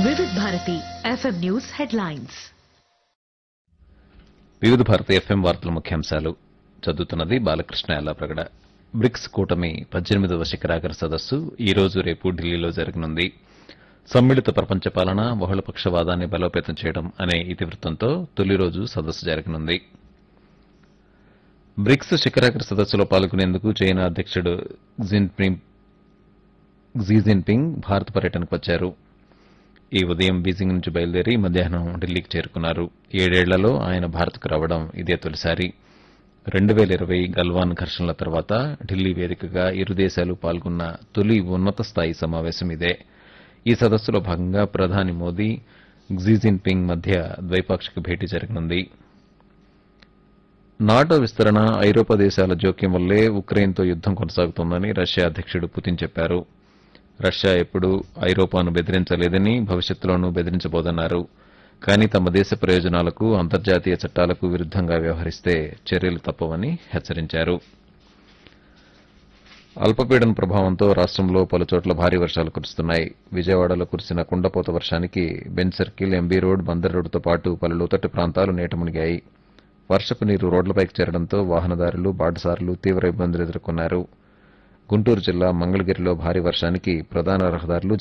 Vividh Bharati FM news headlines Vividh Bharati FM వార్తల ముఖ్యాంశాలు చదువుతున్నది బాలకృష్ణ ఎల్లాప్రగడ బ్రిక్స్ కూటమి పద్దెనిమిదవ శిఖరాగ్ర సదస్సు ఈ రోజు రేపు ఢిల్లీలో జరగనుంది సమ్మిళిత ప్రపంచ పాలన బహుళపక్షవాదాన్ని బలోపేతం చేయడం అనే ఇతివృత్తంతో తొలి రోజు సదస్సు జరగనుంది బ్రిక్స్ శిఖరాగ్ర సదస్సులో పాల్గొనేందుకు చైనా అధ్యక్షుడు జిన్పింగ్ జీ జిన్పింగ్ భారత పర్యటనకు వచ్చారు ఈ ఉదయం బీజింగ్ నుంచి బయలుదేరి మధ్యాహ్నం ఢిల్లీకి చేరుకున్నారు ఏడేళ్లలో ఆయన భారత్కు రావడం ఇదే తొలిసారి రెండు వేల ఇరవై గల్వాన్ ఘర్షణల తర్వాత ఢిల్లీ వేదికగా ఇరు దేశాలు పాల్గొన్న తొలి ఉన్నత స్థాయి సమావేశం ఇదే ఈ సదస్సులో భాగంగా ప్రధాని మోదీ క్సీ జిన్పింగ్ మధ్య ద్వైపాక్షిక భేటీ జరగనుంది నాటో విస్తరణ ఐరోపా దేశాల జోక్యం వల్లే ఉక్రెయిన్తో యుద్దం కొనసాగుతోందని రష్యా అధ్యక్షుడు పుతిన్ చెప్పారు రష్యా ఎప్పుడూ ఐరోపాను బెదిరించలేదని భవిష్యత్తులోనూ బెదిరించబోదన్నారు కానీ తమ దేశ ప్రయోజనాలకు అంతర్జాతీయ చట్టాలకు విరుద్దంగా వ్యవహరిస్తే చర్యలు తప్పవని హెచ్చరించారు అల్పపీడన ప్రభావంతో రాష్ట్రంలో పలుచోట్ల భారీ వర్షాలు కురుస్తున్నాయి విజయవాడలో కురిసిన కుండపోత వర్షానికి Benz circle MB road Bandar రోడ్డుతో పాటు పలు లోతట్టు ప్రాంతాలు నీట మునిగాయి వర్షపు నీరు రోడ్లపైకి చేరడంతో వాహనదారులు బాటసారులు తీవ్ర ఇబ్బందులు ఎదుర్కొన్నారు గుంటూరు జిల్లా మంగళగిరిలో భారీ వర్షానికి ప్రధాన రహదారులు